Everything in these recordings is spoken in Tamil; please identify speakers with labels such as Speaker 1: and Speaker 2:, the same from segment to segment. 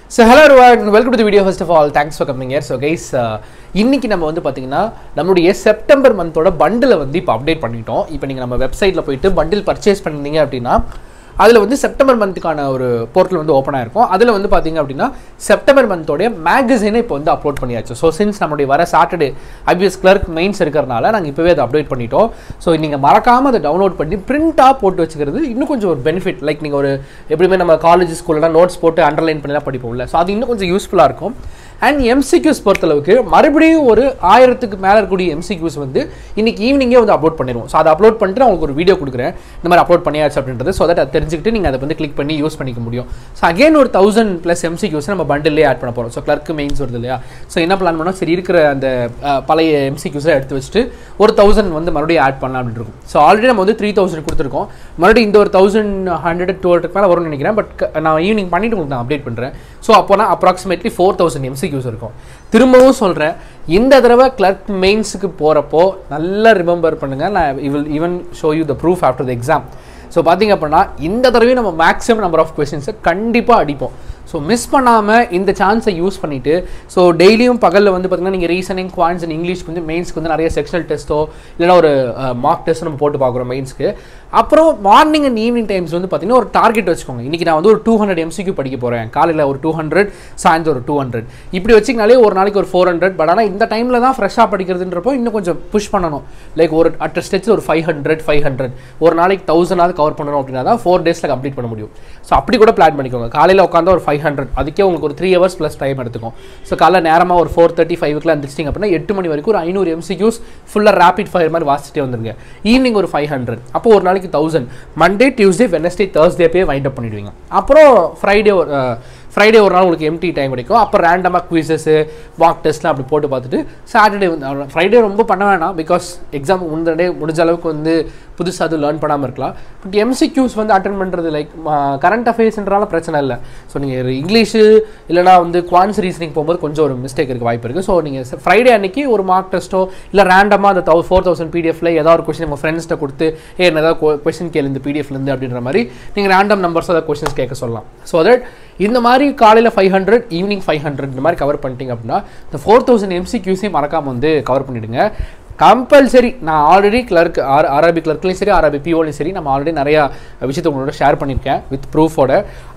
Speaker 1: so hello welcome to video first of all thanks for coming here so guys இன்னைக்கு நம்ம வந்து பார்த்தீங்கன்னா நம்மளுடைய செப்டம்பர் மந்தோட பண்டில் வந்து இப்போ அப்டேட் பண்ணிட்டோம் இப்போ நீங்கள் நம்ம வெப்சைட்டில் போயிட்டு பண்டில் பர்ச்சேஸ் பண்ணீங்க அப்படின்னா அதில் வந்து செப்டம்பர் மந்த்துக்கான ஒரு போர்ட்டல் வந்து ஓப்பன் ஆயிருக்கும் அதில் வந்து பார்த்தீங்க அப்படின்னா செப்டம்பர் மந்தோடைய மேகசினை இப்போ வந்து அப்லோட் பண்ணியாச்சு ஸோ சின்ஸ் நம்மளுடைய வர சாட்டர்டே ஐபிஎஸ் கிளர்க் மெயின்ஸ் இருக்கிறனால நாங்கள் இப்போவே அதை அப்டேட் பண்ணிட்டோம் ஸோ நீங்கள் மறக்காமல் அதை டவுன்லோட் பண்ணி பிரிண்ட்டாக போட்டு வச்சுக்கிறது இன்னும் கொஞ்சம் ஒரு பெனிஃபிட் லைக் நீங்கள் ஒரு எப்படியுமே நம்ம காலேஜ் ஸ்கூல்லாம் நோட்ஸ் போட்டு அண்டர்லைன் பண்ணிலாம் படிப்போம்ல ஸோ அது இன்னும் கொஞ்சம் யூஸ்ஃபுல்லாக இருக்கும் அண்ட் எம்சிக்யூஸ் பொறுத்தளவுக்கு மறுபடியும் ஒரு ஆயிரத்துக்கு மேலே இருக்கக்கூடிய எம்சிக்யூஸ் வந்து இன்னைக்கு ஈவினிங்கே வந்து அப்லோட் பண்ணிடுவோம் ஸோ அதை அப்லோட் பண்ணிட்டு நான் உங்களுக்கு ஒரு வீடியோ கொடுக்குறேன் இந்த மாதிரி அப்லோட் பண்ணியாச்சு அப்படின்றது ஸோ தட் அதை தெரிஞ்சுக்கிட்டு நீங்கள் அதை வந்து கிளிக் பண்ணி யூஸ் பண்ணிக்க முடியும் ஸோ அகைன் ஒரு தௌசண்ட் ப்ளஸ் எம்சிக்யூஸ் நம்ம பண்டிலே ஆட் பண்ண போகிறோம் ஸோ கிளர்க்கு மெயின்ஸ் வருது இல்லையா ஸோ என்ன பிளான் பண்ணோம் சரி இருக்கிற அந்த அஹ், பழைய எம்சிக்யூஸை எடுத்து வச்சுட்டு ஒரு தௌசண்ட் வந்து மறுபடியும் ஆட் பண்ணலாம் அப்படின்னு இருக்கும் ஸோ ஆல்ரெடி நம்ம வந்து த்ரீ தௌசண்ட் கொடுத்துருக்கோம் மறுபடியும் இந்த ஒரு தௌசண்ட் ஹண்ட்ரட் டூ ஹண்ட்ரட் மேலே வரும்னு நினைக்கிறேன் பட் நான் ஈவினிங் பண்ணிட்டு உங்களுக்கு நான் அப்டேட் பண்ணுறேன் ஸோ அப்போனா அப்ராக்சிமேட்லி ஃபோர் தௌசண்ட் எம்சிக்யூஸ் இருக்கும் திரும்பவும் சொல்கிறேன் இந்த தடவை கிளர்க் மெயின்ஸுக்கு போகிறப்போ நல்லா ரிமெம்பர் பண்ணுங்கள் நான் will even show you the proof after the exam so பார்த்தீங்க அப்படின்னா இந்த தடவையும் நம்ம மேக்ஸிமம் நம்பர் ஆஃப் கொஸ்டின்ஸை கண்டிப்பாக அடிப்போம் ஸோ மிஸ் பண்ணாமல் இந்த சான்ஸை யூஸ் பண்ணிவிட்டு ஸோ டெய்லியும் பகலில் வந்து பார்த்தீங்கன்னா நீங்கள் ரீசனிங் குவான்ஸ் அண்ட் இங்கிலீஷ்க்கு வந்து மெயின்ஸ்க்கு வந்து நிறைய செக்ஷனல் டெஸ்ட்டோ இல்லைனா ஒரு மார்க் டெஸ்ட் நம்ம போட்டு பார்க்குறோம் மெயின்ஸ்க்கு அப்புறம் மார்னிங் அண்ட் ஈவினிங் டைம்ஸ் வந்து பார்த்தீங்கன்னா ஒரு டார்கெட் வச்சுக்கோங்க இன்றைக்கி நான் வந்து ஒரு டூ ஹண்ட்ரட் எம்சிக்கு படிக்க போகிறேன் காலையில் ஒரு டூ ஹண்ட்ரட் சாயந்தரம் ஒரு டூ ஹண்ட்ரட் இப்படி வச்சிங்கனாலே ஒரு நாளைக்கு ஒரு ஃபோர் ஹண்ட்ரட் பட் ஆனால் இந்த டைமில் தான் ஃப்ரெஷ்ஷாக படிக்கிறதுன்றப்போ இன்னும் கொஞ்சம் புஷ் பண்ணணும் லைக் ஒரு அட் ஸ்டெச் ஒரு ஃபைவ் ஹண்ட்ரட் ஃபைவ் ஹண்ட்ரட் ஒரு நாளைக்கு தௌசண்டாவது கவர் பண்ணணும் அப்படின்னா தான் ஃபோர் டேஸில் கம்ப்ளீட் பண்ண முடியும் ஸோ அப்படி கூட பிளான் பண்ணிக்கோங்க காலையில் உட்காந்தா ஒரு ஃபைவ் ஹண்ட்ரட் அதுக்கே உங்களுக்கு ஒரு த்ரீ ஹவர்ஸ் ப்ளஸ் டைம் எடுத்துக்கும் ஸோ காலைல நேரமாக ஒரு ஃபோர் தேர்ட்டி ஃபைவ்க்குலாம் இருந்துச்சிங்க அப்படின்னா எட்டு மணி வரைக்கும் ஒரு ஐநூறு எம்சிக்யூஸ் ஃபுல்லாக ரேபிட் ஃபயர் மாதிரி வாசிச்சுட்டே வந்துருங்க ஈவினிங் ஒரு ஃபைவ் ஹண்ட்ரட் அப்போ ஒரு நாளைக்கு thousand Monday Tuesday Wednesday Thursday போய் வைண்ட் அப் பண்ணிடுவீங்க அப்புறம் ஃப்ரைடே ஒரு ஃப்ரைடே ஒரு நாள் உங்களுக்கு எம்டி டைம் கிடைக்கும் அப்போ ரேண்டமாக குவிசஸ் வாக் டெஸ்ட்லாம் அப்படி போட்டு பார்த்துட்டு சாட்டர்டே வந்து ஃப்ரைடே ரொம்ப பண்ண வேணாம் பிகாஸ் எக்ஸாம் முன்னாடியே முடிஞ்ச அளவுக்கு வந்து புதுசாக அது லேர்ன் பண்ணாமல் இருக்கலாம் பட் எம்சிக்யூஸ் வந்து அட்டன் பண்ணுறது லைக் கரண்ட் அஃபேர்ஸ்ன்றால பிரச்சனை இல்லை ஸோ நீங்கள் இங்கிலீஷு இல்லைனா வந்து குவான்ஸ் ரீசனிங் போகும்போது கொஞ்சம் ஒரு மிஸ்டேக் இருக்க வாய்ப்பு இருக்குது ஸோ நீங்கள் ஃப்ரைடே அன்னைக்கு ஒரு மார்க் டெஸ்ட்டோ இல்லை ரேண்டமாக அந்த தௌ ஃபோர் தௌசண்ட் பிடிஎஃப்ல ஏதாவது ஒரு கொஸ்டின் உங்கள் ஃப்ரெண்ட்ஸ்கிட்ட கொடுத்து ஏ என்ன ஏதாவது கொஸ்டின் கேளு இந்த பிடிஎஃப்லேருந்து அப்படின்ற மாதிரி நீங்கள் ரேண்டம் நம்பர்ஸ் ஏதாவது கொஸ்டின்ஸ் கேட்க சொல்லலாம் ஸோ தட் இந்த மாதிரி காலையில் five hundred evening five hundred இந்த மாதிரி கவர் பண்ணிட்டீங்க அப்படின்னா இந்த ஃபோர் தௌசண்ட் எம்சிக்யூஸையும் மறக்காமல் வந்து கவர் பண்ணிவிடுங்க கம்பல்சரி நான் ஆல்ரெடி கிளர்க் ஆர் ஆர்ஆர்பி கிளர்க்லையும் சரி ஆர்ஆர்பி பிஓலையும் சரி நம்ம ஆல்ரெடி நிறையா விஷயத்தை உங்களோட ஷேர் பண்ணியிருக்கேன் வித் ப்ரூஃபோட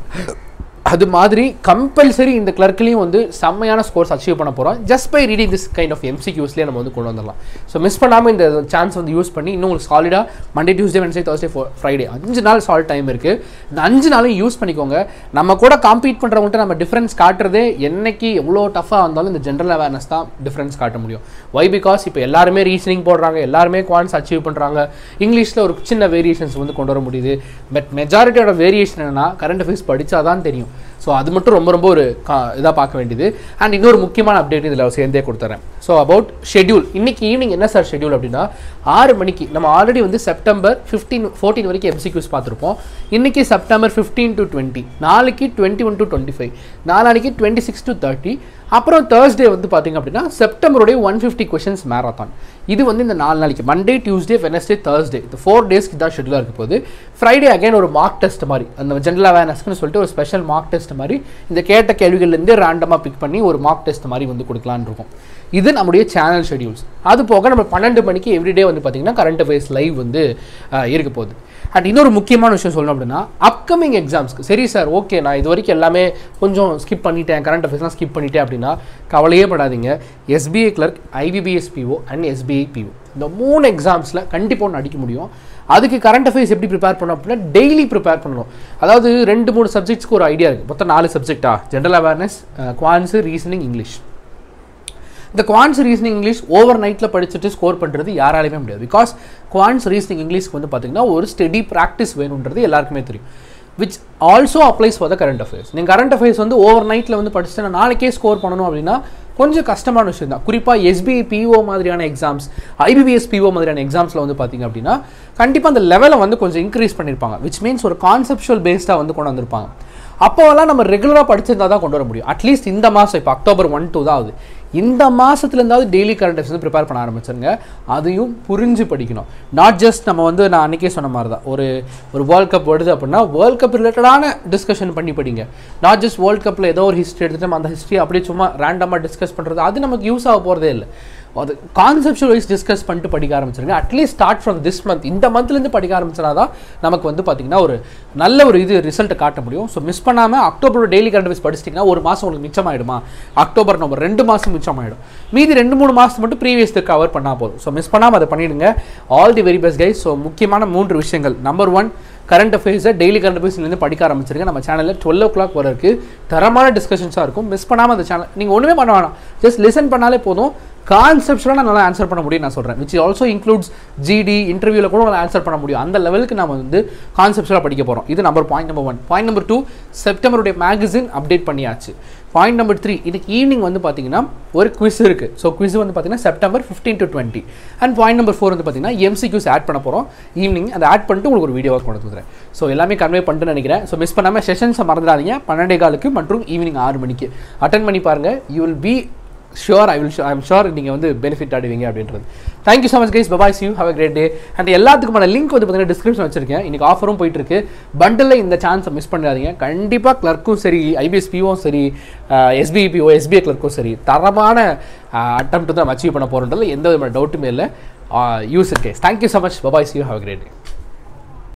Speaker 1: அது மாதிரி கம்பல்சரி இந்த கிளர்க்லையும் வந்து செம்மையான ஸ்கோர்ஸ் அச்சீவ் பண்ண போகிறோம் just by reading this kind of எம்சிக்யூஸ்லேயே நம்ம வந்து கொண்டு வந்துடலாம் ஸோ மிஸ் பண்ணாமல் இந்த சான்ஸ் வந்து யூஸ் பண்ணி இன்னும் உங்களுக்கு சாலிடாக Monday Tuesday Wednesday Thursday Friday அஞ்சு நாள் சால்ட் டைம் இருக்குது இந்த அஞ்சு நாளும் யூஸ் பண்ணிக்கோங்க நம்ம கூட காம்பீட் பண்ணுறவங்கள்ட்ட நம்ம டிஃப்ரென்ஸ் காட்டுறதே என்னைக்கு எவ்வளோ டஃபாக இருந்தாலும் இந்த ஜென்ரல் அவேர்னஸ் தான் டிஃப்ரென்ஸ் காட்ட முடியும் வை பிகாஸ் இப்போ எல்லாருமே ரீசனிங் போடுறாங்க எல்லாருமே குவான்ஸ் அச்சீவ் பண்ணுறாங்க இங்கிலீஷில் ஒரு சின்ன வேரியேஷன்ஸ் வந்து கொண்டு வர முடியுது பட் மெஜாரிட்டியோட வேரியேஷன் என்னன்னா கரண்ட் அஃபேர்ஸ் படித்தா தான் தெரியும் ஸோ அது மட்டும் ரொம்ப ரொம்ப ஒரு இதாக பார்க்க வேண்டியது அண்ட் இன்னொரு முக்கியமான அப்டேட் இதில் சேர்ந்தே கொடுத்துறேன் ஸோ அபவுட் ஷெட்யூல் இன்னைக்கு ஈவினிங் என்ன சார் ஷெட்யூல் அப்படின்னா ஆறு மணிக்கு நம்ம ஆல்ரெடி வந்து செப்டம்பர் ஃபிஃப்டீன் ஃபோர்டீன் வரைக்கும் எம்சிக்யூஸ் பார்த்துருப்போம் இன்னைக்கு செப்டம்பர் ஃபிஃப்டீன் டு டுவெண்ட்டி நாளைக்கு twenty one to twenty five நாளானிக்கு twenty six to thirty அப்புறம் தேர்ஸ்டே வந்து பார்த்தீங்க அப்படின்னா செப்டம்பருடைய ஒன் ஃபிஃப்டி கொஷின்ஸ் மேரத்தான் இது வந்து இந்த நாலு நாளைக்கு மண்டே டியூஸ்டே வெனஸ்டே தேர்ஸ்டே இந்த ஃபோர் டேஸ்க்கு தான் ஷெட்யூலாக இருக்க போது ஃப்ரைடே அகைன் ஒரு மார்க் டெஸ்ட் மாதிரி அந்த ஜென்ரல் அவேர்னஸ்க்குன்னு சொல்லிட்டு ஒரு ஸ்பெஷல் மார்க் டெஸ்ட் மாதிரி இந்த கேட்ட கேள்விகள்லேருந்து ரேண்டமாக பிக் பண்ணி ஒரு மார்க் டெஸ்ட் மாதிரி வந்து கொடுக்கலான்னு இருக்கும் இது நம்முடைய சேனல் ஷெட்யூல்ஸ் அது போக நம்ம பன்னெண்டு மணிக்கு எவ்ரிடே வந்து பார்த்தீங்கன்னா கரண்ட் அஃபேர்ஸ் லைவ் வந்து அஹ், இருக்க போகுது அண்ட் இன்னொரு முக்கியமான விஷயம் சொல்லணும் அப்படின்னா அப்கமிங் எக்ஸாம்ஸ்க்கு சரி சார் ஓகே நான் இது வரைக்கும் எல்லாமே கொஞ்சம் ஸ்கிப் பண்ணிட்டேன் கரண்ட் அஃபேர்ஸ்லாம் ஸ்கிப் பண்ணிட்டேன் அப்படின்னா கவலையே படாதீங்க SBI clerk IBPS PO and SBI PO இந்த மூணு எக்ஸாம்ஸில் கண்டிப்பாக ஒன்று அடிக்க முடியும் அதுக்கு கரண்ட் அஃபேர்ஸ் எப்படி ப்ரிப்பேர் பண்ணணும் அப்படின்னா டெய்லி ப்ரிப்பேர் பண்ணணும் அதாவது ரெண்டு மூணு சப்ஜெக்ட்ஸ்க்கு ஒரு ஐடியா இருக்குது மொத்தம் நாலு சப்ஜெக்டா general awareness quants reasoning English இந்த குவான்ஸ் ரீசனிங் இங்கிலீஷ் ஓவர் நைட்டில் படிச்சுட்டு ஸ்கோர் பண்ணுறது யாராலையுமே முடியாது பிகாஸ் குவான்ஸ் ரீசனிங் இங்கிலீஷ்க்கு வந்து பார்த்தீங்கன்னா ஒரு ஸ்டெடி ப்ராக்டிஸ் வேணுன்றது எல்லாருக்குமே தெரியும் which also applies for the current affairs நீங்கள் கரண்ட் அஃபேர்ஸ் வந்து ஓவர் நைட்டில் வந்து படிச்சுட்டு நான் நாளைக்கே ஸ்கோர் பண்ணணும் அப்படின்னா கொஞ்சம் கஷ்டமான விஷயம் தான் குறிப்பாக எஸ்பிஐ பிஓ மாதிரியான எக்ஸாம்ஸ் ஐபிபிஎஸ் பிஓ மாதிரியான எக்ஸாம்ஸில் வந்து பார்த்தீங்க அப்படின்னா கண்டிப்பாக அந்த லெவலை வந்து கொஞ்சம் இன்க்ரீஸ் பண்ணியிருப்பாங்க விச் மீன்ஸ் ஒரு கான்செப்ஷுவல் பேஸ்டாக வந்து கொண்டு வந்திருப்பாங்க அப்போவெல்லாம் நம்ம ரெகுலராக படிச்சிருந்தா தான் கொண்டு வர முடியும் அட்லீஸ்ட் இந்த மாதம் இப்போ அக்டோபர் ஒன் டூ தான் ஆகுது இந்த மாதத்துலேருந்தாவது டெய்லி கரண்ட் அஃபேர்ஸ் வந்து ப்ரிப்பேர் பண்ண ஆரம்பிச்சிருங்க அதையும் புரிஞ்சு படிக்கணும் நாட் ஜஸ்ட் நம்ம வந்து நான் அன்றைக்கே சொன்ன மாதிரி தான் ஒரு ஒரு வேர்ல்ட் கப் வருது அப்படின்னா வேர்ல்ட் கப் ரிலேட்டடான டிஸ்கஷன் பண்ணி படிங்க நாட் ஜஸ்ட் வேர்ல்ட் கப்பில் ஏதோ ஒரு ஹிஸ்ட்ரி எடுத்துட்டு நம்ம அந்த ஹிஸ்ட்ரி அப்படியே சும்மா ரேண்டமாக டிஸ்கஸ் பண்ணுறது அது நமக்கு யூஸ் ஆக போகிறதே இல்லை அது கான்செப்ஷுவல் வைஸ் டிஸ்கஸ் பண்ணிட்டு படிக்க ஆரம்பிச்சிருங்க at least start from this month இந்த மந்த்லேருந்து படிக்க ஆரம்பிச்சனா தான் நமக்கு வந்து பார்த்திங்கன்னா ஒரு நல்ல ஒரு இது ரிசல்ட்டை காட்ட முடியும் ஸோ மிஸ் பண்ணாமல் அக்டோபர் டெய்லி கரண்ட் அஃபேர்ஸ் படிச்சிட்டிங்கன்னா ஒரு மாதம் உங்களுக்கு மிச்சமாயிடுமா அக்டோபர் நவம்பர் ரெண்டு மாதம் மிச்சமாயிடும் மீதி ரெண்டு மூணு மாதம் மட்டும் ப்ரீவியஸ் கவர் பண்ணால் போதும் ஸோ மிஸ் பண்ணாமல் அதை பண்ணிடுங்க all the very best guys so முக்கியமான மூன்று விஷயங்கள் நம்பர் ஒன் கரண்ட் அஃபேர்ஸை டெய்லி கரண்ட் அஃபேர்ஸ்லேருந்து படிக்க ஆரம்பிச்சிருங்க நம்ம சேனலில் டுவெல் ஓ கிளாக் வர இருக்குது தரமான டிஸ்கஷன்ஸாக இருக்கும் மிஸ் பண்ணாமல் அந்த சேனல் நீங்கள் ஒன்றுமே பண்ண வேணாம் ஜஸ்ட் லிசன் பண்ணாலே போதும் கான்செப்ட்ஸ்லாம் நல்லா ஆன்சர் பண்ண முடியும் நான் சொல்கிறேன் விச் ஆல்சோ இன்க்ளூட்ஸ் ஜிடி இன்டர்வியூவில் கூட நல்லா ஆன்சர் பண்ண முடியும் அந்த லெவலுக்கு நம்ம வந்து கான்செப்ட்ஸ்லாம் படிக்க போகிறோம் இது number point number one point number two செப்டம்பருடைய மேகசின் அப்டேட் பண்ணியாச்சு பாயிண்ட் நம்பர் த்ரீ இதுக்கு ஈவினிங் வந்து பார்த்தீங்கன்னா ஒரு குவிஸ் இருக்குது ஸோ குவிஸ் வந்து பார்த்தீங்கன்னா September fifteen to twenty and point number four வந்து பார்த்தீங்கன்னா எம்சிக்யூஸ் ஆட் பண்ண போகிறோம் ஈவினிங் அதை ஆட் பண்ணிட்டு உங்களுக்கு ஒரு வீடியோவாக கொண்டு வந்துக்கிறேன் ஸோ எல்லாமே கன்வே பண்ணிட்டு நினைக்கிறேன் ஸோ மிஸ் பண்ணாமல் செஷன்ஸை மறந்துடாதீங்க பன்னெண்டே காலுக்கு மற்றும் ஈவினிங் ஆறு மணிக்கு அட்டன் பண்ணி பாருங்கள் you will be sure I will I am sure நீங்கள் வந்து பெனிஃபிட் ஆடுவீங்க அப்படின்றது thank you so much guys bye bye you have a great day and எல்லாத்துக்குமான லிங்க் வந்து பார்த்தீங்கன்னா டிஸ்கிரிப்ஷன் வச்சிருக்கேன் இன்னைக்கு ஆஃபரும் போயிட்டு இருக்கு பண்டில் இந்த சான்ஸை மிஸ் பண்ணிடாதீங்க கண்டிப்பாக கிளர்க்கும் சரி ஐபிஎஸ் பிஓவும் சரி எஸ்பிஐ பிஓ எஸ்பிஐ கிளர்க்கும் சரி தரமான அட்டம் தான் அச்சீவ் பண்ண போகிறோன்றதுல எந்த விதமான டவுட்டுமே இல்லை use it case thank you so much bye bye you have a great day